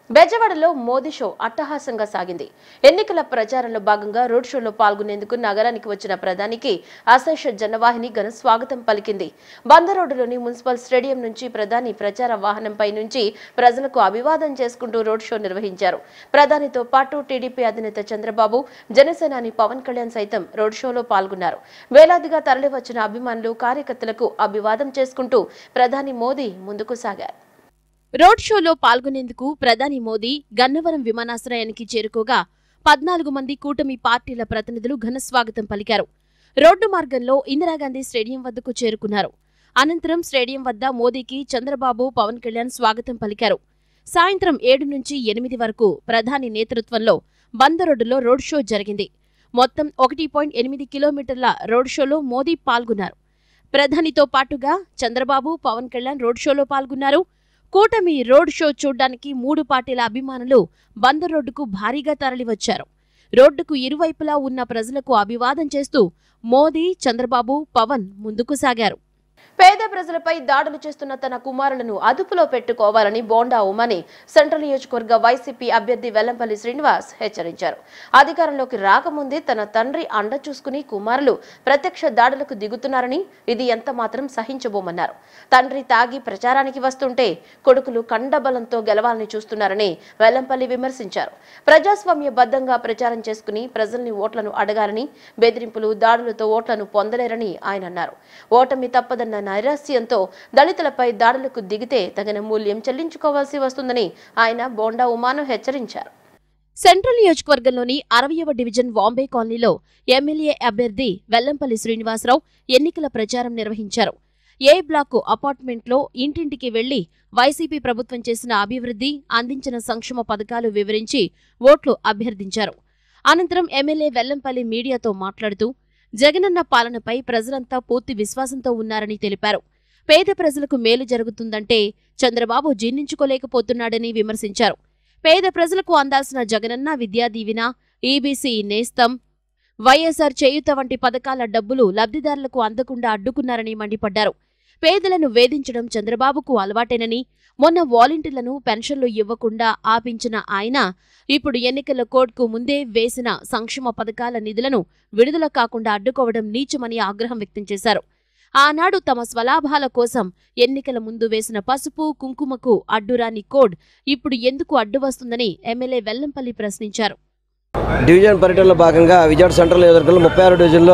బెజవాడలో మోదీ షో అట్టహాసంగా సాగింది ఎన్నికల ప్రచారంలో భాగంగా రోడ్ షోలో పాల్గొనేందుకు నగరానికి వచ్చిన ప్రధానికి అశేష జనవాహిని ఘన స్వాగతం పలికింది బందరోడ్డులోని మున్సిపల్ స్టేడియం నుంచి ప్రధాని ప్రచార వాహనంపై నుంచి ప్రజలకు అభివాదం చేసుకుంటూ రోడ్ షో నిర్వహించారు ప్రధానితో పాటు టీడీపీ అధినేత చంద్రబాబు జనసేనాని పవన్ కళ్యాణ్ సైతం రోడ్ షోలో పాల్గొన్నారు వేలాదిగా తరలివచ్చిన అభిమానులు కార్యకర్తలకు అభివాదం చేసుకుంటూ ప్రధాని మోదీ ముందుకు సాగారు రోడ్ షోలో పాల్గొనేందుకు ప్రధాని మోదీ గన్నవరం విమానాశ్రయానికి చేరుకోగా పద్నాలుగు మంది కూటమి పార్టీల ప్రతినిధులు ఘన స్వాగతం పలికారు రోడ్డు మార్గంలో ఇందిరాగాంధీ స్టేడియం వద్దకు చేరుకున్నారు అనంతరం స్టేడియం వద్ద మోదీకి చంద్రబాబు పవన్ కళ్యాణ్ స్వాగతం పలికారు సాయంత్రం ఏడు నుంచి ఎనిమిది వరకు ప్రధాని నేతృత్వంలో బందరోడ్డులో రోడ్ షో జరిగింది మొత్తం ఒకటి పాయింట్ ఎనిమిది కిలోమీటర్ల రోడ్ షోలో మోదీ పాల్గొన్నారు ప్రధానితో పాటుగా చంద్రబాబు పవన్ కళ్యాణ్ రోడ్ షోలో పాల్గొన్నారు కూటమి రోడ్ షో చూడ్డానికి మూడు పార్టీల అభిమానులు బందర్ రోడ్డుకు భారీగా తరలివచ్చారు రోడ్డుకు ఇరువైపులా ఉన్న ప్రజలకు అభివాదం చేస్తూ మోదీ చంద్రబాబు పవన్ ముందుకు సాగారు పేద ప్రజలపై దాడులు చేస్తున్న తన కుమారులను అదుపులో పెట్టుకోవాలని బోండా ఉమని సెంట్రల్ నియోజకవర్గ వైసీపీ అభ్యర్థి వెల్లంపల్లి శ్రీనివాస్ హెచ్చరించారు అధికారంలోకి రాకముందే తన తండ్రి అండ చూసుకుని కుమారులు ప్రత్యక్ష దాడులకు దిగుతున్నారని ఇది ఎంత మాత్రం సహించబోమన్నారు తండ్రి తాగి ప్రచారానికి వస్తుంటే కొడుకులు కండబలంతో గెలవాలని చూస్తున్నారని వెల్లంపల్లి విమర్శించారు ప్రజాస్వామ్యబద్ధంగా ప్రచారం చేసుకుని ప్రజల్ని ఓట్లను అడగాలని బెదిరింపులు దాడులతో ఓట్లను పొందలేరని ఆయన అన్నారు ఓటమి తప్పదన్న నైరాస్యంతో దళితులపై దాడులకు దిగితే తగిన మూల్యం చెల్లించుకోవాల్సి వస్తుందని ఆయన బోండా ఉమాను హెచ్చరించారు సెంట్రల్ నియోజకవర్గంలోని అరవయవ డివిజన్ వాంబే కాలనీలో ఎమ్మెల్యే అభ్యర్థి వెల్లంపల్లి శ్రీనివాసరావు ఎన్నికల ప్రచారం నిర్వహించారు ఏ బ్లాక్ అపార్ట్మెంట్లో ఇంటింటికి వెళ్లి వైసీపీ ప్రభుత్వం చేసిన అభివృద్ధి అందించిన సంక్షేమ పథకాలు వివరించి ఓట్లు అభ్యర్థించారు అనంతరం ఎమ్మెల్యే వెల్లంపల్లి మీడియాతో మాట్లాడుతూ జగనన్న పాలనపై ప్రజలంతా పూర్తి విశ్వాసంతో ఉన్నారని తెలిపారు పేద ప్రజలకు మేలు జరుగుతుందంటే చంద్రబాబు జీర్ణించుకోలేకపోతున్నాడని విమర్శించారు పేద ప్రజలకు అందాల్సిన జగనన్న విద్యా దీవెన ఈబీసీ నేస్తం వైఎస్ఆర్ చేయుత వంటి పథకాల డబ్బులు లబ్ధిదారులకు అందకుండా అడ్డుకున్నారని మండిపడ్డారు పేదలను వేధించడం చంద్రబాబుకు అలవాటేనని మొన్న వాలంటీర్లను పెన్షన్లు ఇవ్వకుండా ఆపించిన ఆయన ఇప్పుడు ఎన్నికల కోడ్కు ముందే వేసిన సంక్షేమ పథకాల నిధులను విడుదల కాకుండా అడ్డుకోవడం నీచమని ఆగ్రహం వ్యక్తం చేశారు ఆనాడు తమ స్వలాభాల కోసం ఎన్నికల ముందు వేసిన పసుపు కుంకుమకు అడ్డురాని కోడ్ ఇప్పుడు ఎందుకు అడ్డు వస్తుందని ఎమ్మెల్యే వెల్లంపల్లి ప్రశ్నించారు డివిజన్ పర్యటనలో భాగంగా విజయవాడ సెంట్రల్ నియోజకవర్గంలో ముప్పై ఆరు డివిజన్లో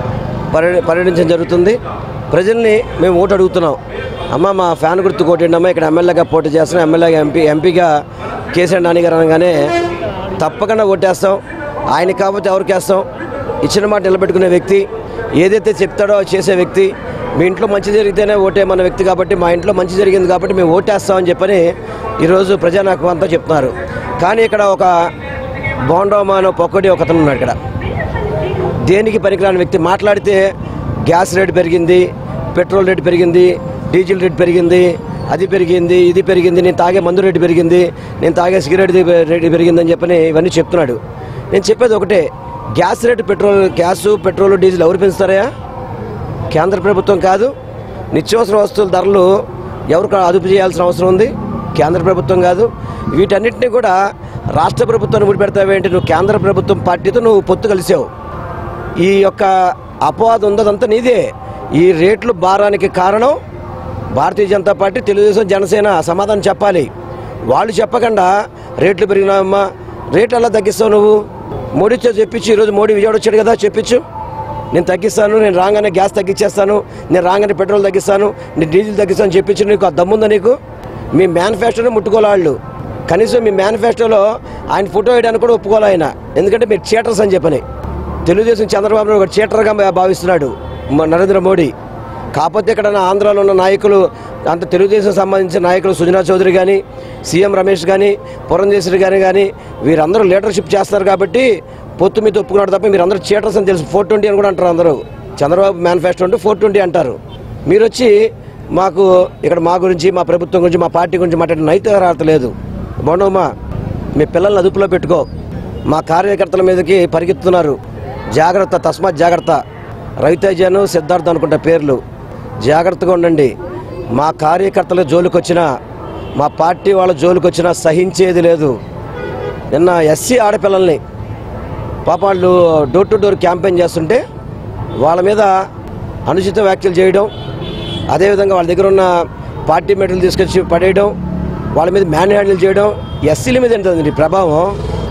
పర్య పర్యటించడం జరుగుతుంది ప్రజల్ని మేము ఓటు అడుగుతున్నాం అమ్మ మా ఫ్యాన్ గుర్తు కొట్టండి అమ్మ ఇక్కడ ఎమ్మెల్యేగా పోటీ చేస్తున్నాం ఎమ్మెల్యేగా ఎంపీ ఎంపీగా కేసీఆర్ నాని గారు అనగానే తప్పకుండా ఓటేస్తాం ఆయన కాకపోతే ఎవరికి వేస్తాం ఇచ్చిన మాట నిలబెట్టుకునే వ్యక్తి ఏదైతే చెప్తాడో అది చేసే వ్యక్తి మీ ఇంట్లో మంచి జరిగితేనే ఓటేమన్న వ్యక్తి కాబట్టి మా ఇంట్లో మంచి జరిగింది కాబట్టి మేము ఓటేస్తామని చెప్పని ఈరోజు ప్రజానాయకం అంతా చెప్తున్నారు కానీ ఇక్కడ ఒక బోండోమానో పొక్కటి ఒకతను ఉన్నాడు ఇక్కడ దేనికి పనికిరాని వ్యక్తి మాట్లాడితే గ్యాస్ రేటు పెరిగింది పెట్రోల్ రేటు పెరిగింది డీజిల్ రేటు పెరిగింది అది పెరిగింది ఇది పెరిగింది నేను తాగే మందు రేటు పెరిగింది నేను తాగే సిగరెట్ రేటు పెరిగిందని చెప్పని ఇవన్నీ చెప్తున్నాడు నేను చెప్పేది ఒకటే gas rate petrol gas petrol diesel ఎవరు పెంచుతారా కేంద్ర ప్రభుత్వం కాదు నిత్యావసర వస్తువుల ధరలు ఎవరు అదుపు చేయాల్సిన అవసరం ఉంది కేంద్ర ప్రభుత్వం కాదు వీటన్నిటిని కూడా రాష్ట్ర ప్రభుత్వాన్ని ముడిపెడతావేంటి నువ్వు కేంద్ర ప్రభుత్వం పార్టీతో నువ్వు పొత్తు కలిసావు ఈ యొక్క అపవాదం ఉందంతా నీదే ఈ రేట్లు భారానికి కారణం భారతీయ జనతా పార్టీ తెలుగుదేశం జనసేన సమాధానం చెప్పాలి వాళ్ళు చెప్పకుండా రేట్లు పెరిగినామమ్మా రేట్ ఎలా తగ్గిస్తావు నువ్వు మోడీతో చెప్పించు ఈరోజు మోడీ విజయవాడ వచ్చాడు కదా చెప్పించు నేను తగ్గిస్తాను నేను రాగానే గ్యాస్ తగ్గించేస్తాను నేను రాగానే పెట్రోల్ తగ్గిస్తాను నేను డీజిల్ తగ్గిస్తాను చెప్పించు నీకు ఆ దమ్ముందా నీకు మీ మేనిఫెస్టోనే ముట్టుకోలే వాళ్ళు కనీసం మీ మేనిఫెస్టోలో ఆయన ఫోటో వేయడానికి కూడా ఒప్పుకోలే ఆయన ఎందుకంటే మీరు చీటర్స్ అని చెప్పని తెలుగుదేశం చంద్రబాబు నాయుడు ఒక చీటర్గా భావిస్తున్నాడు మ- నరేంద్ర మోడీ కాకపోతే ఇక్కడ నా ఆంధ్రాలో ఉన్న నాయకులు అంత తెలుగుదేశం సంబంధించిన నాయకులు సుజనా చౌదరి కానీ సీఎం రమేష్ కానీ పురంధేశ్వరి గారి కానీ వీరందరూ లీడర్షిప్ చేస్తారు కాబట్టి పొత్తు మీద ఒప్పుకున్నాడు తప్ప మీరు అందరూ చీటర్స్ అని తెలుసు ఫోర్ ట్వంటీ అని కూడా అంటారు అందరూ చంద్రబాబు మేనిఫెస్టో అంటే ఫోర్ ట్వంటీ అంటారు మీరు వచ్చి మాకు ఇక్కడ మా గురించి మా ప్రభుత్వం గురించి మా పార్టీ గురించి మాట్లాడిన నైతిక అర్హత లేదు బాగున్నామా మీ పిల్లల్ని అదుపులో పెట్టుకో మా కార్యకర్తల మీదకి పరిగెత్తుతున్నారు జాగ్రత్త తస్మాత్ జాగ్రత్త రవితేజను సిద్ధార్థ అనుకుంటా పేర్లు జాగ్రత్తగా ఉండండి మా కార్యకర్తల జోలికి వచ్చిన మా పార్టీ వాళ్ళ జోలికి వచ్చినా సహించేది లేదు నిన్న ఎస్సీ ఆడపిల్లల్ని పాప వాళ్ళు డోర్ టు డోర్ క్యాంపెయిన్ చేస్తుంటే వాళ్ళ మీద అనుచిత వ్యాఖ్యలు చేయడం అదేవిధంగా వాళ్ళ దగ్గర ఉన్న పార్టీ మెటీరియల్ తీసుకొచ్చి పడేయడం వాళ్ళ మీద మ్యాన్ హ్యాండిల్ చేయడం ఎస్సీల మీద ఏంటండి నీ ప్రభావం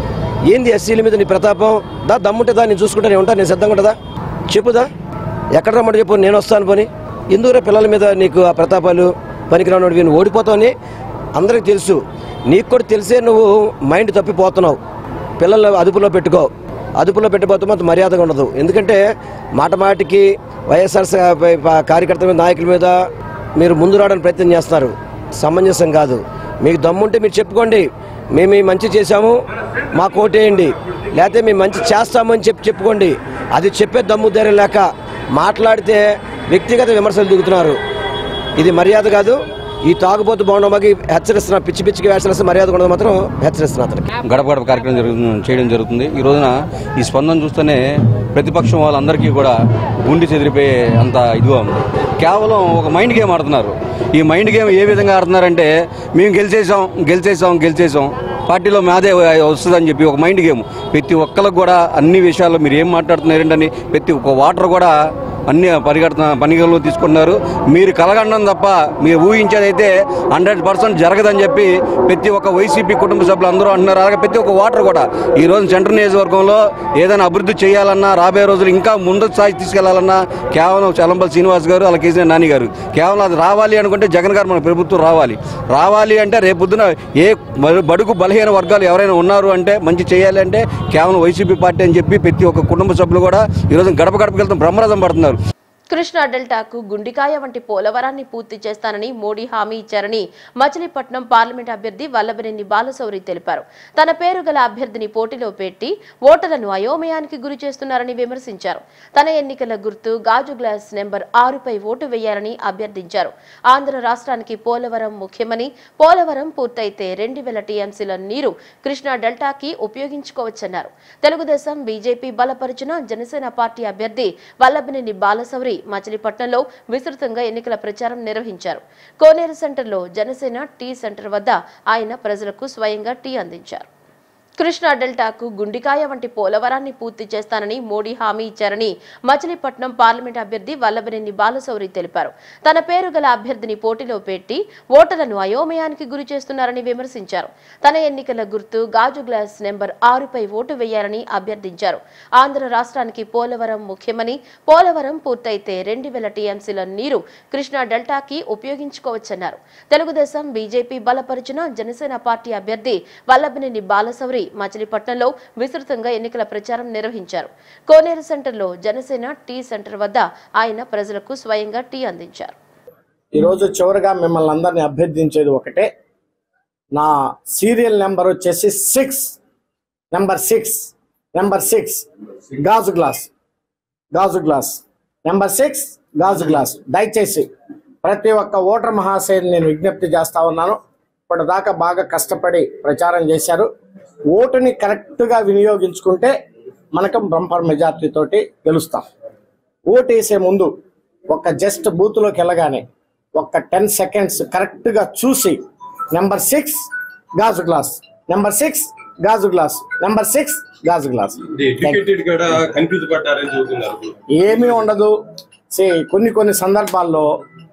ఏంది ఎస్సీల మీద నీ ప్రతాపం దా దమ్ముంటే దా నేను చూసుకుంటా నేను ఉంటా నేను సిద్ధంగా ఉంటుందా చెప్పుదా ఎక్కడ రమ్మంటే చెప్పు నేను వస్తాను పోని ఎందుకురా పిల్లల మీద నీకు ఆ ప్రతాపాలు పనికిరానోడు నువ్వు ఓడిపోతావని అందరికీ తెలుసు నీకు కూడా తెలిసే నువ్వు మైండ్ తప్పిపోతున్నావు పిల్లలు అదుపులో పెట్టుకో అదుపులో పెట్టబోతే మాత్రం మర్యాదగా ఉండదు ఎందుకంటే మాట మాటికి వైఎస్ఆర్ కార్యకర్తల మీద నాయకుల మీద మీరు ముందు రావడానికి ప్రయత్నం చేస్తున్నారు సమంజసం కాదు మీకు దమ్ముంటే మీరు చెప్పుకోండి మేము ఈ మంచి చేశాము మాకు ఓటేయండి లేకపోతే మేము మంచి చేస్తామని చెప్పి చెప్పుకోండి అది చెప్పే దమ్ము ధైర్యం లేక మాట్లాడితే వ్యక్తిగత విమర్శలు దిగుతున్నారు ఇది మర్యాద కాదు ఈ తాగుబోతు బాగుండమాకి హెచ్చరిస్తున్నా పిచ్చి పిచ్చికి వేసలేస్తే మర్యాద ఉండదు మాత్రం హెచ్చరిస్తున్నా అతనికి గడప గడప కార్యక్రమం జరుగుతుంది చేయడం జరుగుతుంది ఈ రోజున ఈ స్పందన చూస్తేనే ప్రతిపక్షం వాళ్ళందరికీ కూడా గుండె చెదిరిపోయే అంత ఇదిగా ఉంది కేవలం ఒక మైండ్ గేమ్ ఆడుతున్నారు ఈ మైండ్ గేమ్ ఏ విధంగా ఆడుతున్నారంటే మేము గెలిచేసాం గెలిచేసాం గెలిచేసాం పార్టీలో మాదే వస్తుందని చెప్పి ఒక మైండ్ గేమ్ ప్రతి ఒక్కరికి కూడా అన్ని విషయాల్లో మీరు ఏం మాట్లాడుతున్నారంటని ప్రతి ఒక్క వాటర్ కూడా అన్ని పరిగెడుతున్న పనిగల్లో తీసుకున్నారు మీరు కలగండం తప్ప మీరు ఊహించేదైతే హండ్రెడ్ పర్సెంట్ జరగదని చెప్పి ప్రతి ఒక్క వైసీపీ కుటుంబ సభ్యులు అందరూ అంటున్నారు అలాగే ప్రతి ఒక్క వాటర్ కూడా ఈ రోజు సెంట్రల్ నియోజకవర్గంలో ఏదైనా అభివృద్ధి చేయాలన్నా రాబోయే రోజులు ఇంకా ముందు స్థాయి తీసుకెళ్లాలన్నా కేవలం చలంపల్లి శ్రీనివాస్ గారు అలాగే కేసీఆర్ నాని గారు కేవలం అది రావాలి అనుకుంటే జగన్ గారు మన ప్రభుత్వం రావాలి రావాలి అంటే రేపొద్దున ఏ బ- బడుగు బలహీన వర్గాలు ఎవరైనా ఉన్నారు అంటే మంచి చేయాలి అంటే కేవలం వైసీపీ పార్టీ అని చెప్పి ప్రతి ఒక్క కుటుంబ సభ్యులు కూడా ఈరోజు గడప గడపకి వెళ్తాం బ్రహ్మరథం పడుతున్నారు కృష్ణా డెల్టాకు గుండికాయ వంటి పోలవరాన్ని పూర్తి చేస్తానని మోడీ హామీ ఇచ్చారని మచిలీపట్నం పార్లమెంట్ అభ్యర్థి వల్లభనేని బాలశౌరి తెలిపారు తన పేరు గల అభ్యర్థిని పోటీలో పెట్టి ఓటర్లను అయోమయానికి గురి చేస్తున్నారని విమర్శించారు తన ఎన్నికల గుర్తు గాజు గ్లాస్ నెంబర్ ఆరుపై ఓటు వేయాలని అభ్యర్థించారు ఆంధ్ర రాష్ట్రానికి పోలవరం ముఖ్యమని పోలవరం పూర్తయితే రెండు వేల టీఎంసీల నీరు కృష్ణా డెల్టాకి ఉపయోగించుకోవచ్చన్నారు తెలుగుదేశం బీజేపీ బలపరిచిన జనసేన పార్టీ అభ్యర్థి వల్లభనేని బాలశౌరి మచిలీపట్నంలో విస్తృతంగా ఎన్నికల ప్రచారం నిర్వహించారు కోనేరు సెంటర్లో జనసేన టీ సెంటర్ వద్ద ఆయన ప్రజలకు స్వయంగా టీ అందించారు కృష్ణా డెల్టాకు గుండికాయ వంటి పోలవరాన్ని పూర్తి చేస్తానని మోడీ హామీ ఇచ్చారని మచిలీపట్నం పార్లమెంట్ అభ్యర్థి వల్లభనేని బాలశౌరి తెలిపారు తన పేరు గల అభ్యర్థిని పోటీలో పెట్టి ఓటర్లను అయోమయానికి గురి చేస్తున్నారని విమర్శించారు తన ఎన్నికల గుర్తు గాజు గ్లాస్ నెంబర్ ఆరుపై ఓటు వేయాలని అభ్యర్థించారు ఆంధ్ర రాష్ట్రానికి పోలవరం ముఖ్యమని పోలవరం పూర్తయితే రెండు వేల టీఎంసీల నీరు కృష్ణా డెల్టాకి ఉపయోగించుకోవచ్చన్నారు తెలుగుదేశం బీజేపీ బలపరిచిన జనసేన పార్టీ అభ్యర్థి వల్లభనేని బాలశౌరి మచిలీపట్నంలో విస్తృతంగా ఎన్నికల ప్రచారం నిర్వహించారు కోనేరు సెంటర్లో జనసేన టీ సెంటర్ వద్ద ఆయన ప్రజలకు స్వయంగా టీ అందించారు ఈరోజు చివరిగా మిమ్మల్ని అందరినీ అభ్యర్థించేది ఒకటే నా సీరియల్ నెంబర్ వచ్చేసి six number six number six గాజు గ్లాస్ గాజు గ్లాస్ నెంబర్ సిక్స్ గాజు గ్లాస్ దయచేసి ప్రతి ఒక్క ఓటర్ మహాశయుని నేను విజ్ఞప్తి చేస్తా ఉన్నాను ఇప్పటిదాకా బాగా కష్టపడి ప్రచారం చేశారు ఓటుని కరెక్ట్గా వినియోగించుకుంటే మనకు బంపర్ మెజార్టీ తోటి గెలుస్తాం ఓటు వేసే ముందు ఒక జస్ట్ బూత్లోకి వెళ్ళగానే ఒక టెన్ సెకండ్స్ కరెక్ట్గా చూసి నెంబర్ సిక్స్ గాజు గ్లాస్ నెంబర్ సిక్స్ గాజు గ్లాస్ నెంబర్ సిక్స్ గాజు గ్లాస్ ఎడ్యుకేటెడ్ కూడా కన్ఫ్యూజ్ పడ్డారని చెబుతున్నారు ఏమీ ఉండదు సే కొన్ని కొన్ని సందర్భాల్లో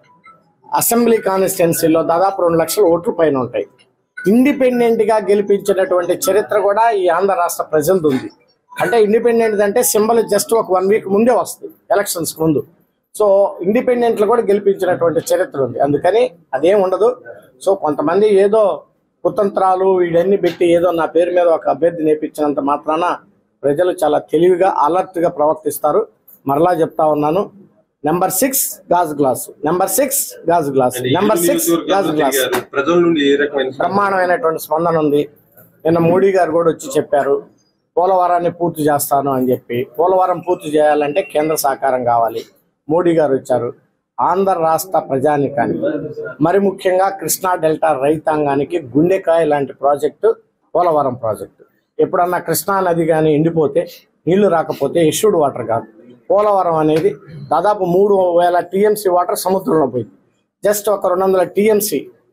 అసెంబ్లీ కాన్స్టిట్యున్సీలో దాదాపు రెండు లక్షల ఓట్లు పైన ఉంటాయి ఇండిపెండెంట్ గా గెలిపించినటువంటి చరిత్ర కూడా ఈ ఆంధ్ర రాష్ట్ర ప్రజలది ఉంది అంటే ఇండిపెండెంట్ అంటే సింబల్ జస్ట్ ఒక వన్ వీక్ ముందే వస్తుంది ఎలక్షన్స్ ముందు సో ఇండిపెండెంట్లు కూడా గెలిపించినటువంటి చరిత్ర ఉంది అందుకని అదేం ఉండదు సో కొంతమంది ఏదో కుతంత్రాలు ఇవన్నీ పెట్టి ఏదో నా పేరు మీద ఒక అభ్యర్థి నేర్పించినంత మాత్రాన ప్రజలు చాలా తెలివిగా అలర్ట్ గా ప్రవర్తిస్తారు మరలా చెప్తా ఉన్నాను నెంబర్ సిక్స్ గాజు గ్లాస్ నెంబర్ సిక్స్ గాజు గ్లాస్ నెంబర్ సిక్స్ గాజు గ్లాస్ ప్రజల నుండి ఏ రకమైన బ్రహ్మాండమైనటువంటి స్పందన ఉంది నిన్న మోడీ గారు కూడా వచ్చి చెప్పారు పోలవరాన్ని పూర్తి చేస్తాను అని చెప్పి పోలవరం పూర్తి చేయాలంటే కేంద్ర సహకారం కావాలి మోడీ గారు వచ్చారు ఆంధ్ర రాష్ట్ర ప్రజానికానికి మరి ముఖ్యంగా కృష్ణా డెల్టా రైతాంగానికి గుండెకాయ లాంటి ప్రాజెక్టు పోలవరం ప్రాజెక్టు ఎప్పుడన్నా కృష్ణా నది కానీ ఎండిపోతే నీళ్లు రాకపోతే ఇష్యూడ్ వాటర్ కాదు పోలవరం అనేది దాదాపు మూడు వేల టీఎంసీ వాటర్ సముద్రంలో పోయింది జస్ట్ ఒక రెండు వందల టీఎంసీ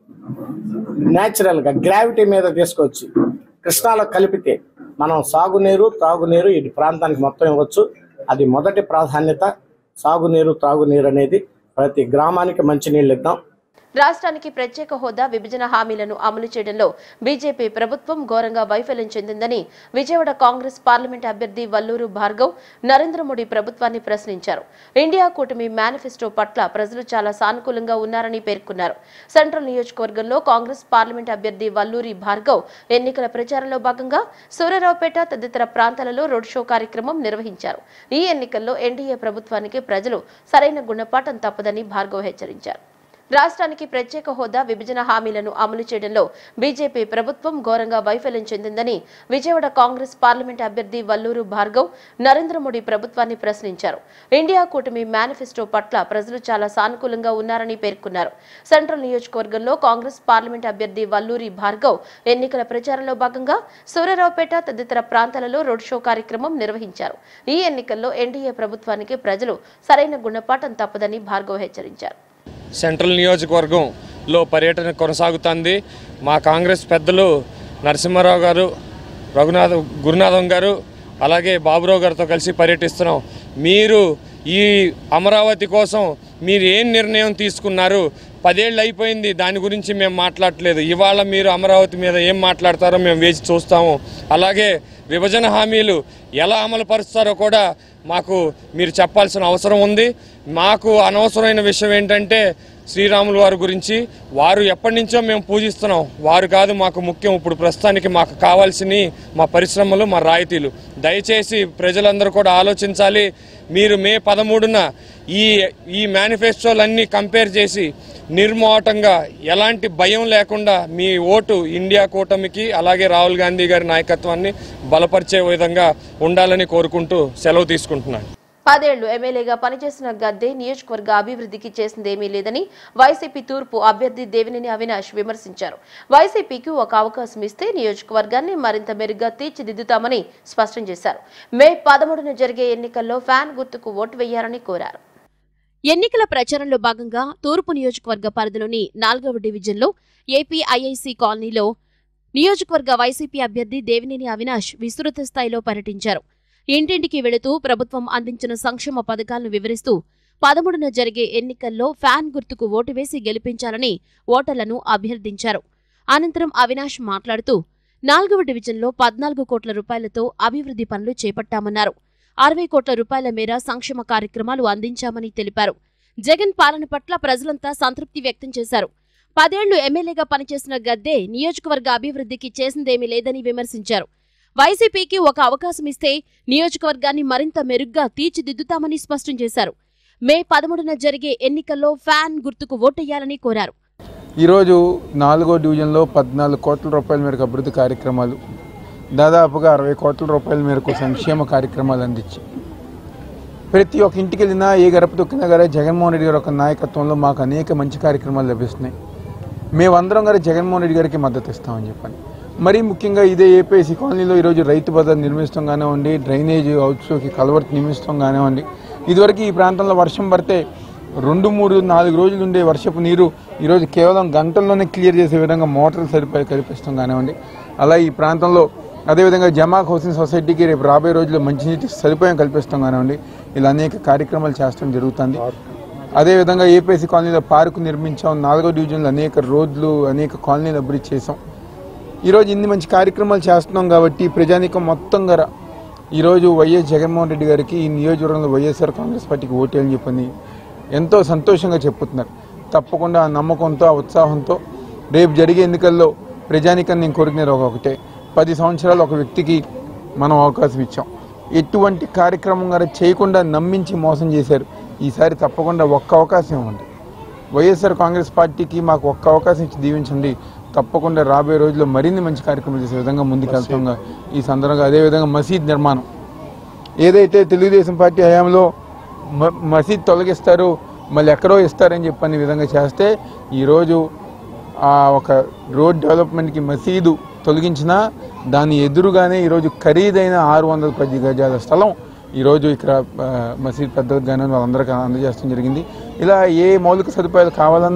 న్యాచురల్గా గ్రావిటీ మీద తీసుకొచ్చి కృష్ణాలో కలిపితే మనం సాగునీరు త్రాగునీరు ఈ ప్రాంతానికి మొత్తం ఇవ్వచ్చు అది మొదటి ప్రాధాన్యత సాగునీరు త్రాగునీరు అనేది ప్రతి గ్రామానికి మంచినీళ్ళు ఇద్దాం రాష్ట్రానికి ప్రత్యేక హోదా విభజన హామీలను అమలు చేయడంలో బీజేపీ ప్రభుత్వం ఘోరంగా వైఫల్యం చెందిందని విజయవాడ కాంగ్రెస్ పార్లమెంట్ అభ్యర్థి వల్లూరు భార్గవ్ నరేంద్ర మోడీ ప్రభుత్వాన్ని ప్రశ్నించారు ఇండియా కూటమి మేనిఫెస్టో పట్ల ప్రజలు చాలా సానుకూలంగా ఉన్నారని పేర్కొన్నారు సెంట్రల్ నియోజకవర్గంలో కాంగ్రెస్ పార్లమెంట్ అభ్యర్థి వల్లూరి భార్గవ్ ఎన్నికల ప్రచారంలో భాగంగా సూర్యరావుపేట తదితర ప్రాంతాలలో రోడ్ షో కార్యక్రమం నిర్వహించారు ఈ ఎన్నికల్లో ఎన్డీఏ ప్రభుత్వానికి ప్రజలు సరైన గుణపాఠం తప్పదని భార్గవ్ హెచ్చరించారు రాష్ట్రానికి ప్రత్యేక హోదా విభజన హామీలను అమలు చేయడంలో బీజేపీ ప్రభుత్వం ఘోరంగా వైఫల్యం చెందిందని విజయవాడ కాంగ్రెస్ పార్లమెంట్ అభ్యర్థి వల్లూరు భార్గవ్ నరేంద్ర మోడీ ప్రభుత్వాన్ని ప్రశ్నించారు ఇండియా కూటమి మేనిఫెస్టో పట్ల ప్రజలు చాలా సానుకూలంగా ఉన్నారని పేర్కొన్నారు సెంట్రల్ నియోజకవర్గంలో కాంగ్రెస్ పార్లమెంట్ అభ్యర్థి వల్లూరి భార్గవ్ ఎన్నికల ప్రచారంలో భాగంగా సూర్యరావుపేట తదితర ప్రాంతాలలో రోడ్ షో కార్యక్రమం నిర్వహించారు ఈ ఎన్నికల్లో ఎన్డీఏ ప్రభుత్వానికి ప్రజలు సరైన గుణపాఠం తప్పదని భార్గవ్ హెచ్చరించారు సెంట్రల్ నియోజకవర్గంలో పర్యటన కొనసాగుతుంది మా కాంగ్రెస్ పెద్దలు నరసింహారావు గారు రఘునాథ్ గురునాథం గారు అలాగే బాబురావు గారితో కలిసి పర్యటిస్తున్నాం మీరు ఈ అమరావతి కోసం మీరు ఏం నిర్ణయం తీసుకున్నారు పదేళ్ళు అయిపోయింది దాని గురించి మేము మాట్లాడట్లేదు ఇవాళ మీరు అమరావతి మీద ఏం మాట్లాడతారో మేము వేచి చూస్తాము అలాగే విభజన హామీలు ఎలా అమలు పరుస్తారో కూడా మాకు మీరు చెప్పాల్సిన అవసరం ఉంది మాకు అనవసరమైన విషయం ఏంటంటే శ్రీరాములు వారి గురించి వారు ఎప్పటి నుంచో మేము పూజిస్తున్నాం వారు కాదు మాకు ముఖ్యం ఇప్పుడు ప్రస్తుతానికి మాకు కావాల్సినవి మా పరిశ్రమలు మా రాయితీలు దయచేసి ప్రజలందరూ కూడా ఆలోచించాలి మీరు మే పదమూడున ఈ ఈ మేనిఫెస్టోలన్నీ కంపేర్ చేసి నిర్మోహటంగా ఎలాంటి భయం లేకుండా మీ ఓటు ఇండియా కూటమికి అలాగే రాహుల్ గాంధీ గారి నాయకత్వాన్ని బలపరిచే విధంగా ఉండాలని కోరుకుంటూ సెలవు తీసుకుంటున్నాను పదేళ్లు ఎమ్మెల్యేగా పనిచేసిన గద్దే నియోజకవర్గ అభివృద్ధికి చేసిందేమీ లేదని వైసీపీ తూర్పు అభ్యర్థి దేవినేని అవినాష్ విమర్శించారు వైసీపీకి ఒక అవకాశం ఇస్తే నియోజకవర్గాన్ని మరింత మెరుగ్గా తీర్చిదిద్దుతామని స్పష్టం చేశారు మే పదమూడున జరిగే ఎన్నికల్లో ఫ్యాన్ గుర్తుకు ఓటు వేయాలని కోరారు ఎన్నికల ప్రచారంలో భాగంగా తూర్పు నియోజకవర్గ పరిధిలోని నాలుగవ డివిజన్లో ఏపీ ఐఐసి కాలనీలో నియోజకవర్గ వైసీపీ అభ్యర్థి దేవినేని అవినాష్ విస్తృత స్థాయిలో పర్యటించారు ఇంటింటికి వెళుతూ ప్రభుత్వం అందించిన సంక్షేమ పథకాలను వివరిస్తూ పదమూడున జరిగే ఎన్నికల్లో ఫ్యాన్ గుర్తుకు ఓటు వేసి గెలిపించాలని ఓటర్లను అభ్యర్థించారు అనంతరం అవినాష్ మాట్లాడుతూ నాలుగవ డివిజన్లో పద్నాలుగు కోట్ల రూపాయలతో అభివృద్ధి పనులు చేపట్టామన్నారు అరవై కోట్ల రూపాయల మేర సంక్షేమ కార్యక్రమాలు అందించామని తెలిపారు జగన్ పాలన పట్ల ప్రజలంతా సంతృప్తి వ్యక్తం చేశారు పదేళ్లు ఎమ్మెల్యేగా పనిచేసిన గద్దే నియోజకవర్గ అభివృద్ధికి చేసిందేమీ లేదని విమర్శించారు వైసీపీకి ఒక అవకాశం ఇస్తే నియోజకవర్గాన్ని మరింత మెరుగ్గా తీర్చిదిద్దుతామని స్పష్టం చేశారు మే పదమూడున జరిగే ఎన్నికల్లో ఫ్యాన్ గుర్తుకు ఓటెయ్యాలని కోరారు ఈరోజు నాలుగో డివిజన్లో పద్నాలుగు కోట్ల రూపాయల మేరకు అభివృద్ధి కార్యక్రమాలు దాదాపుగా అరవై కోట్ల రూపాయల మేరకు సంక్షేమ కార్యక్రమాలు అందించి ప్రతి ఒక్క ఇంటికి వెళ్ళినా ఏ గడప తొక్కినా గారే జగన్మోహన్ రెడ్డి గారి యొక్క నాయకత్వంలో మాకు అనేక మంచి కార్యక్రమాలు లభిస్తున్నాయి మేమందరం గారు జగన్మోహన్ రెడ్డి గారికి మద్దతు ఇస్తామని చెప్పని మరీ ముఖ్యంగా ఇదే ఏపీసీ కాలనీలో ఈరోజు రైతు బజార్ నిర్మిస్తాం కానివ్వండి డ్రైనేజ్ అవుట్స్లోకి కలవర్ట్ నిర్మిస్తాం కానివ్వండి ఇదివరకు ఈ ప్రాంతంలో వర్షం పడితే రెండు మూడు నాలుగు రోజులు ఉండే వర్షపు నీరు ఈరోజు కేవలం గంటల్లోనే క్లియర్ చేసే విధంగా మోటార్లు సరిపోయి కల్పిస్తాం కానివ్వండి అలా ఈ ప్రాంతంలో అదేవిధంగా జమాక్ హౌసింగ్ సొసైటీకి రేపు రాబోయే రోజుల్లో మంచినీటి సదుపాయం కల్పిస్తాం కానివ్వండి ఇలా అనేక కార్యక్రమాలు చేస్తాం జరుగుతుంది అదేవిధంగా ఏపీసీ కాలనీలో పార్కు నిర్మించాం నాలుగో డివిజన్లో అనేక రోడ్లు అనేక కాలనీలు అభివృద్ధి చేసాం ఈరోజు ఇన్ని మంచి కార్యక్రమాలు చేస్తున్నాం కాబట్టి ప్రజానీకం మొత్తం గల ఈరోజు వైఎస్ జగన్మోహన్ రెడ్డి గారికి ఈ నియోజకవర్గంలో వైఎస్ఆర్ కాంగ్రెస్ పార్టీకి ఓటేయాలని చెప్పని ఎంతో సంతోషంగా చెప్పుతున్నారు తప్పకుండా ఆ నమ్మకంతో ఆ ఉత్సాహంతో రేపు జరిగే ఎన్నికల్లో ప్రజానీకం నేను కోరుకునేది ఒక ఒకటే పది సంవత్సరాలు ఒక వ్యక్తికి మనం అవకాశం ఇచ్చాం ఎటువంటి కార్యక్రమం గారు చేయకుండా నమ్మించి మోసం చేశారు ఈసారి తప్పకుండా ఒక్క అవకాశం ఇవ్వండి వైఎస్ఆర్ కాంగ్రెస్ పార్టీకి మాకు ఒక్క అవకాశం ఇచ్చి దీవించండి తప్పకుండా రాబోయే రోజుల్లో మరిన్ని మంచి కార్యక్రమాలు చేసే విధంగా ముందుకెళ్తాం ఈ సందర్భంగా అదేవిధంగా మసీద్ నిర్మాణం ఏదైతే తెలుగుదేశం పార్టీ హయాంలో మ- మసీద్ తొలగిస్తారు మళ్ళీ ఎక్కడో ఇస్తారని చెప్పని విధంగా చేస్తే ఈరోజు ఆ ఒక రోడ్ డెవలప్మెంట్కి మసీదు తొలగించినా దాని ఎదురుగానే ఈరోజు ఖరీదైన ఆరు వందల పది గజాల స్థలం ఈరోజు ఇక్కడ ఆ, మసీద్ పెద్దలకు కానీ వాళ్ళందరికీ అందజేయడం జరిగింది ఇలా ఏ మౌలిక సదుపాయాలు కావాలన్నా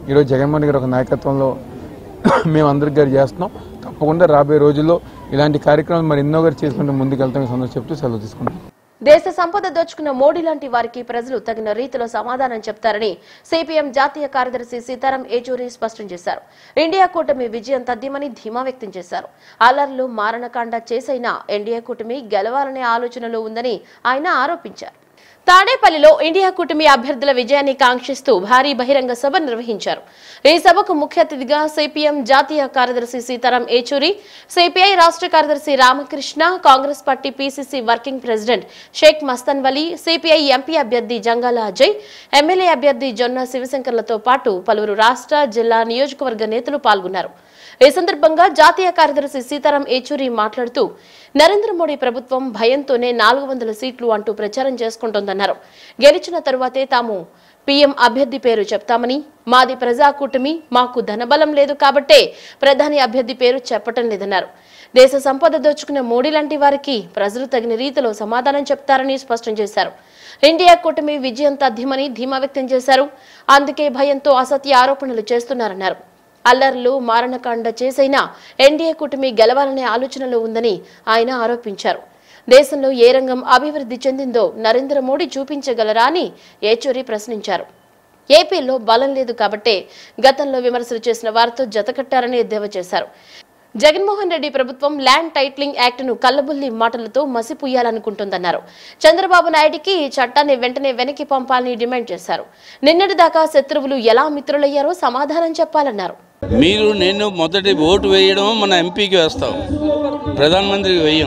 ఈరోజు జగన్మోహన్ రెడ్డి గారి ఒక నాయకత్వంలో మేము అందరికి గారు చేస్తున్నాం తప్పకుండా రాబోయే రోజుల్లో ఇలాంటి కార్యక్రమాలు మరి ఎన్నో గారు చేసుకుంటూ ముందుకెళ్తాం ఈ సందర్భంగా చెప్తూ సెలవు తీసుకుంటాం దేశ సంపద దోచుకున్న మోడీ లాంటి వారికి ప్రజలు తగిన రీతిలో సమాధానం చెప్తారని సిపిఎం జాతీయ కార్యదర్శి సీతారాం ఏచూరి స్పష్టం చేశారు ఇండియా కూటమి విజయం తథ్యమని ధీమా వ్యక్తం చేశారు అల్లర్లు మారణకాండ చేసైనా ఎన్డీఏ కూటమి గెలవాలనే ఆలోచనలో ఉందని ఆయన ఆరోపించారు తాడేపల్లిలో ఇండియా కూటమి అభ్యర్థుల విజయాన్ని కాంక్షిస్తూ భారీ బహిరంగ సభ నిర్వహించారు ఈ సభకు ముఖ్య అతిథిగా సిపిఎం జాతీయ కార్యదర్శి సీతారాం ఏచూరి సిపిఐ రాష్ట్ర కార్యదర్శి Ramakrishna Congress party PCC working president Sheikh Mastan Vali CPI MP అభ్యర్థి జంగాల అజయ్ ఎమ్మెల్యే అభ్యర్థి జొన్న శివశంకర్లతో పాటు పలువురు రాష్ట్ర జిల్లా నియోజకవర్గ నేతలు పాల్గొన్నారు ఈ సందర్భంగా జాతీయ కార్యదర్శి సీతారాం ఏచూరి మాట్లాడుతూ నరేంద్ర మోడీ ప్రభుత్వం భయంతోనే నాలుగు వందల సీట్లు అంటూ ప్రచారం చేసుకుంటోందన్నారు గెలిచిన తరువాతే తాము పీఎం అభ్యర్థి పేరు చెప్తామని మాది ప్రజా కూటమి మాకు ధనబలం లేదు కాబట్టే ప్రధాని అభ్యర్థి పేరు చెప్పటం లేదన్నారు దేశ సంపద దోచుకున్న మోడీ లాంటి వారికి ప్రజలు తగిన రీతిలో సమాధానం చెప్తారని స్పష్టం చేశారు ఇండియా కూటమి విజయం తథ్యమని ధీమా వ్యక్తం చేశారు అందుకే భయంతో అసత్య ఆరోపణలు చేస్తున్నారన్నారు అల్లర్లు మారణకాండ చేసైనా ఎన్డీఏ కూటమి గెలవాలనే ఆలోచనలో ఉందని ఆయన ఆరోపించారు దేశంలో ఏ రంగం అభివృద్ధి చెందిందో నరేంద్ర మోడీ చూపించగలరా అని ఏచూరి ప్రశ్నించారు ఏపీలో బలం లేదు కాబట్టే గతంలో విమర్శలు చేసిన వారితో జతకట్టారని ఎద్దేవా చేశారు జగన్మోహన్ రెడ్డి ప్రభుత్వం ల్యాండ్ టైటిలింగ్ యాక్ట్ ను కల్లబుల్లి మాటలతో మసిపుయ్యాలనుకుంటుందన్నారు చంద్రబాబు నాయుడికి ఈ చట్టాన్ని వెంటనే వెనక్కి పంపాలని డిమాండ్ చేశారు నిన్నటిదాకా శత్రువులు ఎలా మిత్రులయ్యారో సమాధానం చెప్పాలన్నారు మీరు నేను మొదటి ఓటు వేయడం మన ఎంపీకి వేస్తాం ప్రధానమంత్రికి వేయం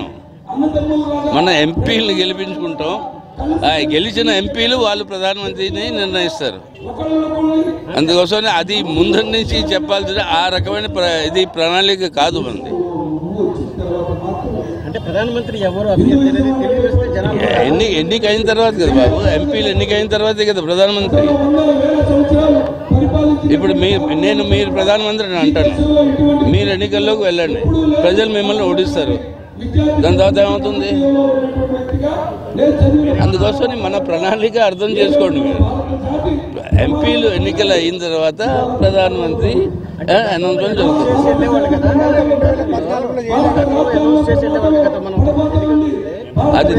మన ఎంపీలను గెలిపించుకుంటాం ఆ గెలిచిన ఎంపీలు వాళ్ళు ప్రధానమంత్రిని నిర్ణయిస్తారు అందుకోసమే అది ముందరి నుంచి చెప్పాల్సిన ఆ రకమైన ప్ర- ఇది ప్రణాళిక కాదు మనది అంటే ప్రధానమంత్రి ఎవరు అభ్యర్థి అనేది తెలియజేస్తే జనాలు ఎన్ని ఎన్నిక అయిన తర్వాత కదా బాబు ఎంపీలు ఎన్నిక అయిన తర్వాతే కదా ప్రధానమంత్రి ఇప్పుడు మీ నేను మీరు ప్రధానమంత్రి అని అంటాను మీరు ఎన్నికల్లోకి వెళ్ళండి ప్రజలు మిమ్మల్ని ఓడిస్తారు దాని తర్వాత ఏమవుతుంది అందుకోసం మన ప్రణాళిక అర్థం చేసుకోండి మీరు ఎంపీలు ఎన్నికలు అయిన తర్వాత ప్రధానమంత్రి అనౌన్స్మెంట్ జరుగుతుంది చేసి వెళ్ళేవాళ్ళు కదా రెండు వేల పద్నాలుగులో ఏ రకంగా అనౌన్స్ చేసి వెళ్ళేవాళ్ళు కదా మనం అది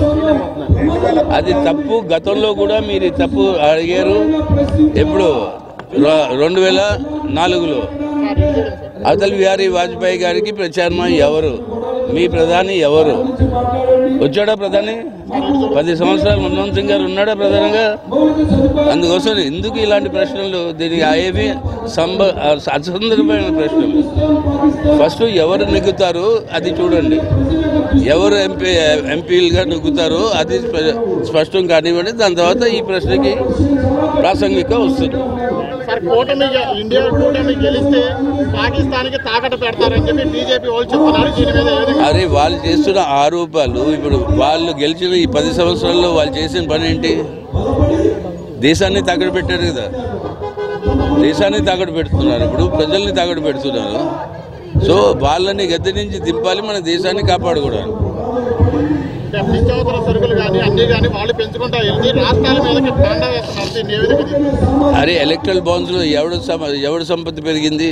అది తప్పు గతంలో కూడా మీరు ఈ తప్పు అడిగారు ఎప్పుడు ర- రెండు వేల నాలుగులో అటల్ బిహారీ వాజ్పేయి గారికి ప్రచారం ఎవరు మీ ప్రధాని ఎవరు వచ్చాడా ప్రధాని పది సంవత్సరాలు మన్మోహన్ సింగ్ గారు ఉన్నాడా ప్రధానంగా అందుకోసం ఎందుకు ఇలాంటి ప్రశ్నలు దీనికి ఏవి సంబ అసందర్భమైన ప్రశ్నలు ఫస్ట్ ఎవరు నెగ్గుతారు అది చూడండి ఎవరు ఎంపీ ఎంపీలుగా నెగ్గుతారో అది స్ప- స్పష్టం కానివ్వండి దాని తర్వాత ఈ ప్రశ్నకి ప్రాసంగిక వస్తుంది సార్ కూటమి గె- ఇండియా కూటమి గెలిస్తే పాకిస్తాన్కి తాకట్టు పెడతారని చెప్పి బీజేపీ వాళ్ళు చెప్తున్నారు దీని మీద ఏ విధంగా అరే వాళ్ళు చేస్తున్న ఆరోపాలు ఇప్పుడు వాళ్ళు గెలిచిన ఈ పది సంవత్సరాల్లో వాళ్ళు చేసిన పని ఏంటి దేశాన్ని తాకట్టు పెట్టారు కదా దేశాన్ని తాకట్టు పెడుతున్నారు ఇప్పుడు ప్రజల్ని తాకట్టు పెడుతున్నారు సో వాళ్ళని గద్దె నుంచి దింపాలి మన దేశాన్ని కాపాడుకోవడానికి అంటే నిత్యావసర సరుకులు కానీ అన్ని కానీ వాళ్ళు పెంచుకుంటా వెళ్ళి రాష్ట్రాల మీదకి దండ వేస్తున్నారు దీన్ని ఏ విధంగా తీసుకుంటారు? అరే ఎలక్ట్రల్ బాండ్స్లో ఎవడు సమ ఎవడు సంపత్తి పెరిగింది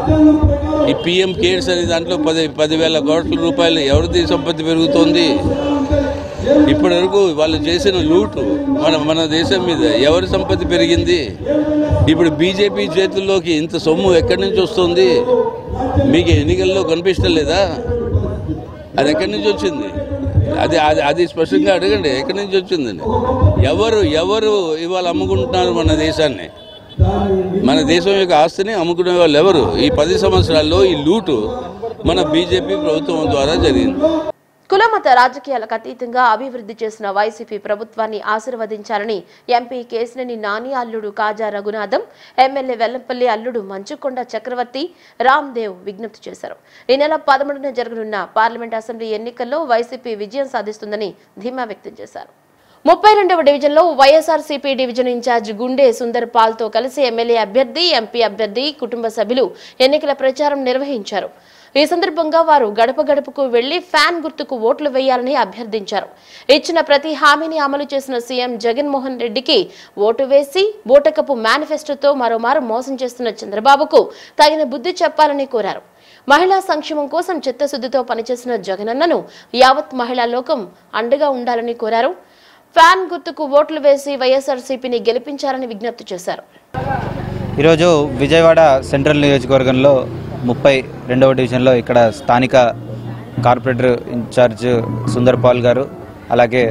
ఈ పిఎం కేర్స్ అనే దాంట్లో పది పదివేల కోట్ల రూపాయలు ఎవరిది సంపత్తి పెరుగుతోంది ఇప్పటి వరకు వాళ్ళు చేసిన లూటు మన మన దేశం మీద ఎవరి సంపత్తి పెరిగింది ఇప్పుడు బీజేపీ చేతుల్లోకి ఇంత సొమ్ము ఎక్కడి నుంచి వస్తుంది మీకు ఎన్నికల్లో కనిపించడం లేదా అది ఎక్కడి నుంచి వచ్చింది అది అది అది స్పష్టంగా అడగండి ఎక్కడి నుంచి వచ్చిందని ఎవరు ఎవరు ఇవాళ అమ్ముకుంటున్నారు మన దేశాన్ని మన దేశం యొక్క ఆస్తిని అమ్ముకునే వాళ్ళు ఎవరు ఈ పది సంవత్సరాల్లో ఈ లూటు మన బీజేపీ ప్రభుత్వం ద్వారా జరిగింది కులమత రాజకీయాలకు అతీతంగా అభివృద్ధి చేసిన వైసీపీ ప్రభుత్వాన్ని ఆశీర్వదించాలని ఎంపీ కేసినేని నాని అల్లుడు కాజా రఘునాథం ఎమ్మెల్యే వెల్లంపల్లి అల్లుడు మంచుకొండ చక్రవర్తి రామ్దేవ్ విజ్ఞప్తి చేశారు ఈ నెల పదమూడున జరగనున్న పార్లమెంట్ అసెంబ్లీ ఎన్నికల్లో వైసీపీ విజయం సాధిస్తుందని ధీమా వ్యక్తం చేశారు ముప్పై రెండవ డివిజన్లో వైఎస్ఆర్సీపీ డివిజన్ ఇన్ఛార్జ్ గుండె సుందర్ పాల్తో కలిసి ఎమ్మెల్యే అభ్యర్థి ఎంపీ అభ్యర్థి కుటుంబ సభ్యులు ఎన్నికల ప్రచారం నిర్వహించారు ఈ సందర్భంగా వారు గడప గడపకు వెళ్లి ఫ్యాన్ గుర్తుకు ఓట్లు వేయాలని అభ్యర్థించారు ఇచ్చిన ప్రతి హామీని అమలు చేసిన సీఎం జగన్మోహన్ రెడ్డికి ఓటు వేసి బూటకపు మేనిఫెస్టోతో మరోమారు మోసం చేస్తున్న చంద్రబాబుకు తగిన బుద్ధి చెప్పాలని కోరారు మహిళా సంక్షేమం కోసం చిత్తశుద్ధితో పనిచేసిన జగనన్నను యావత్ మహిళా లోకం అండగా ఉండాలని కోరారు ఫ్యాన్ గుర్తుకు ఓట్లు వేసి వైఎస్ఆర్సీపీని గెలిపించాలని విజ్ఞప్తి చేశారు ఈరోజు విజయవాడ సెంట్రల్ నియోజకవర్గంలో ముప్పై రెండవ డివిజన్లో ఇక్కడ స్థానిక కార్పొరేటర్ ఇన్ఛార్జ్ సుందర్ పాల్ గారు అలాగే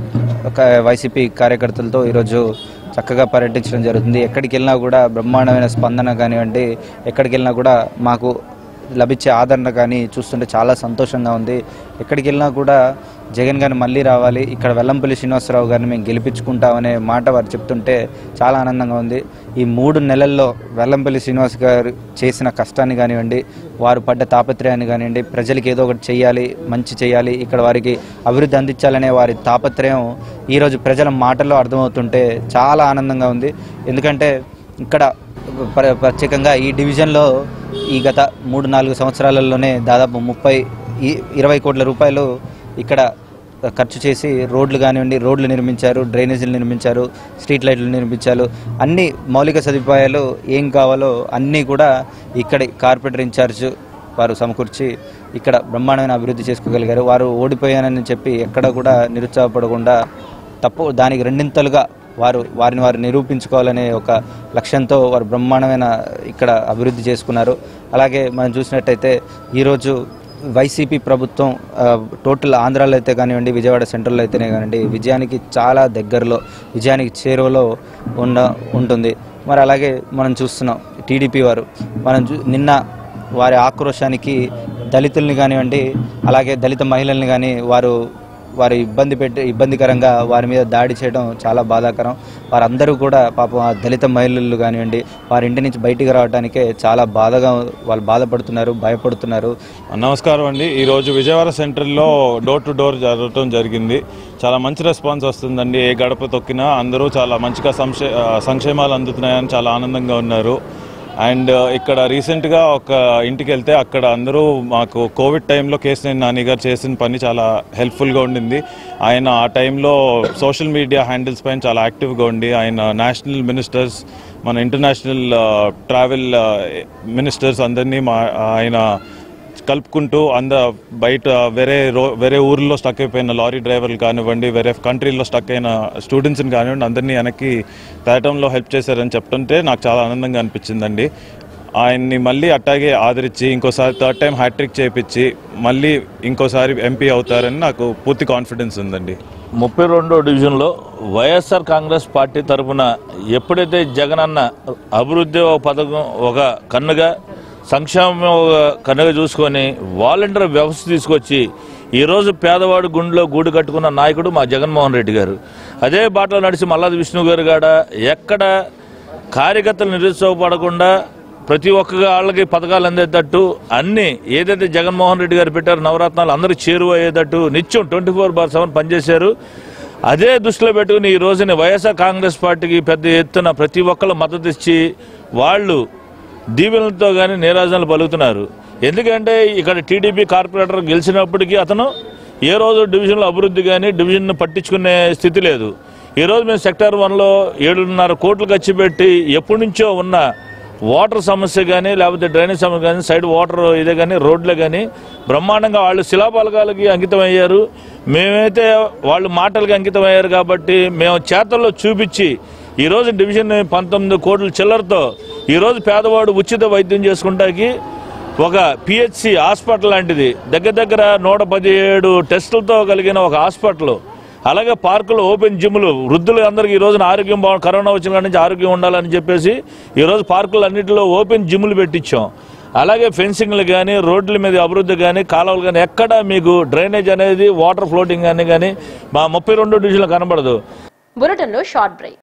ఒక వైసీపీ కార్యకర్తలతో ఈరోజు చక్కగా పర్యటించడం జరుగుతుంది ఎక్కడికి వెళ్ళినా కూడా బ్రహ్మాండమైన స్పందన కానివ్వండి ఎక్కడికి వెళ్ళినా కూడా మాకు లభించే ఆదరణ కానీ చూస్తుంటే చాలా సంతోషంగా ఉంది ఎక్కడికి వెళ్ళినా కూడా జగన్ గారిని మళ్ళీ రావాలి ఇక్కడ వెల్లంపల్లి శ్రీనివాసరావు గారిని మేము గెలిపించుకుంటామనే మాట వారు చెప్తుంటే చాలా ఆనందంగా ఉంది ఈ మూడు నెలల్లో వెల్లంపల్లి శ్రీనివాస్ గారు చేసిన కష్టాన్ని కానివ్వండి వారు పడ్డ తాపత్రయాన్ని కానివ్వండి ప్రజలకి ఏదో ఒకటి చేయాలి మంచి చేయాలి ఇక్కడ వారికి అభివృద్ధి అందించాలనే వారి తాపత్రయం ఈరోజు ప్రజల మాటల్లో అర్థమవుతుంటే చాలా ఆనందంగా ఉంది ఎందుకంటే ఇక్కడ ప్ర- ప్రత్యేకంగా ఈ డివిజన్లో ఈ గత మూడు నాలుగు సంవత్సరాలలోనే దాదాపు ముప్పై ఈ- ఇరవై కోట్ల రూపాయలు ఇక్కడ ఖర్చు చేసి రోడ్లు కానివ్వండి రోడ్లు నిర్మించారు డ్రైనేజీలు నిర్మించారు స్ట్రీట్ లైట్లు నిర్మించారు అన్ని మౌలిక సదుపాయాలు ఏం కావాలో అన్నీ కూడా ఇక్కడి కార్పొరేటర్ ఇన్ఛార్జ్ వారు సమకూర్చి ఇక్కడ బ్రహ్మాండమైన అభివృద్ధి చేసుకోగలిగారు వారు ఓడిపోయానని చెప్పి ఎక్కడ కూడా నిరుత్సాహపడకుండా తప్పు దానికి రెండింతలుగా వారు వారిని వారు నిరూపించుకోవాలనే ఒక లక్ష్యంతో వారు బ్రహ్మాండమైన ఇక్కడ అభివృద్ధి చేసుకున్నారు అలాగే మనం చూసినట్టయితే ఈరోజు వైసీపీ ప్రభుత్వం ఆ, టోటల్ ఆంధ్రాలో అయితే కానివ్వండి విజయవాడ సెంట్రల్లో అయితేనే కానివ్వండి విజయానికి చాలా దగ్గరలో విజయానికి చేరువలో ఉన్న ఉంటుంది మరి అలాగే మనం చూస్తున్నాం టీడీపీ వారు మనం చూ నిన్న వారి ఆక్రోశానికి దళితుల్ని కానివ్వండి అలాగే దళిత మహిళల్ని కానీ వారు వారు ఇబ్బంది పెట్టి ఇబ్బందికరంగా వారి మీద దాడి చేయడం చాలా బాధాకరం వారందరూ కూడా పాపం ఆ దళిత మహిళలు కానివ్వండి వారి ఇంటి నుంచి బయటికి రావడానికే చాలా బాధగా వాళ్ళు బాధపడుతున్నారు భయపడుతున్నారు నమస్కారం అండి ఈరోజు విజయవాడ సెంటర్లో డోర్ టు డోర్ జరగటం జరిగింది చాలా మంచి రెస్పాన్స్ వస్తుందండి ఏ గడప తొక్కినా అందరూ చాలా మంచిగా సంక్షే ఆ, సంక్షేమాలు అందుతున్నాయని చాలా ఆనందంగా ఉన్నారు అండ్ ఇక్కడ రీసెంట్గా ఒక ఇంటికి వెళ్తే అక్కడ అందరూ మాకు కోవిడ్ టైంలో కేసీఆర్ నాని గారు చేసిన పని చాలా హెల్ప్ఫుల్గా ఉండింది ఆయన ఆ టైంలో సోషల్ మీడియా హ్యాండిల్స్ పైన చాలా యాక్టివ్గా ఉండి ఆయన నేషనల్ మినిస్టర్స్ మన ఇంటర్నేషనల్ ట్రావెల్ మినిస్టర్స్ అందరినీ మా ఆయన కలుపుకుంటూ అంద బయట వేరే రో వేరే ఊర్లో స్టక్ అయిపోయిన లారీ డ్రైవర్లు కానివ్వండి వేరే కంట్రీలో స్టక్ అయిన స్టూడెంట్స్ని కానివ్వండి అందరినీ వెనక్కి తేటంలో హెల్ప్ చేశారని చెప్తుంటే నాకు చాలా ఆనందంగా అనిపించిందండి ఆయన్ని మళ్ళీ అట్టాగే ఆదరించి ఇంకోసారి థర్డ్ టైం హ్యాట్రిక్ చేయించి మళ్ళీ ఇంకోసారి ఎంపీ అవుతారని నాకు పూర్తి కాన్ఫిడెన్స్ ఉందండి ముప్పై రెండో డివిజన్లో వైఎస్ఆర్ కాంగ్రెస్ పార్టీ తరఫున ఎప్పుడైతే జగనన్న అభివృద్ధి ఒక పథకం ఒక కన్నుగా సంక్షేమం ఒక కన్నుగా చూసుకొని వాలంటీర్ వ్యవస్థ తీసుకొచ్చి ఈరోజు పేదవాడు గుండెలో గూడు కట్టుకున్న నాయకుడు మా జగన్మోహన్ రెడ్డి గారు అదే బాటలో నడిచి మల్లాది విష్ణు గారు కాడ ఎక్కడ కార్యకర్తలు నిరుత్సాహపడకుండా ప్రతి ఒక్క వాళ్ళకి పథకాలు అందేటట్టు అన్ని ఏదైతే జగన్మోహన్ రెడ్డి గారు పెట్టారో నవరత్నాలు అందరూ చేరువ అయ్యేటట్టు నిత్యం ట్వంటీ ఫోర్ బార్ సెవెన్ పనిచేశారు అదే దృష్టిలో పెట్టుకుని ఈ రోజున వైఎస్ఆర్ కాంగ్రెస్ పార్టీకి పెద్ద ఎత్తున ప్రతి ఒక్కళ్ళు మద్దతు ఇచ్చి వాళ్ళు దీవెనలతో కానీ నీరాజనాలు పలుకుతున్నారు ఎందుకంటే ఇక్కడ టీడీపీ కార్పొరేటర్ గెలిచినప్పటికీ అతను ఏ రోజు డివిజన్లో అభివృద్ధి కానీ డివిజన్ పట్టించుకునే స్థితి లేదు ఈ రోజు మేము సెక్టర్ వన్లో ఏడున్నర కోట్లు ఖర్చు పెట్టి ఎప్పటి నుంచో ఉన్న వాటర్ సమస్య కానీ లేకపోతే డ్రైనేజ్ సమస్య కానీ సైడ్ వాటర్ ఇదే కానీ రోడ్లే కానీ బ్రహ్మాండంగా వాళ్ళు శిలాపాలకాలకి అంకితం అయ్యారు మేమైతే వాళ్ళు మాటలకి అంకితం అయ్యారు కాబట్టి మేము చేతల్లో చూపించి ఈరోజు డివిజన్ పంతొమ్మిది కోట్ల చిల్లరతో ఈరోజు పేదవాడు ఉచిత వైద్యం చేసుకుంటాకి ఒక పిహెచ్సి హాస్పిటల్ లాంటిది దగ్గర దగ్గర నూట పదిహేడు టెస్టులతో కలిగిన ఒక హాస్పిటల్ అలాగే పార్కులు ఓపెన్ జిమ్లు వృద్ధులు అందరికీ ఈ రోజున ఆరోగ్యం బాగు కరోనా వచ్చిన కాడి నుంచి ఆరోగ్యం ఉండాలని చెప్పేసి ఈరోజు పార్కులు అన్నింటిలో ఓపెన్ జిమ్లు పెట్టించాం అలాగే ఫెన్సింగ్లు కానీ రోడ్ల మీద అభివృద్ధి కానీ కాలువలు కానీ ఎక్కడ మీకు డ్రైనేజ్ అనేది వాటర్ ఫ్లోటింగ్ అని కానీ మా ముప్పై రెండు డివిజన్లు కనబడదు బులెటిన్లో షార్ట్ బ్రేక్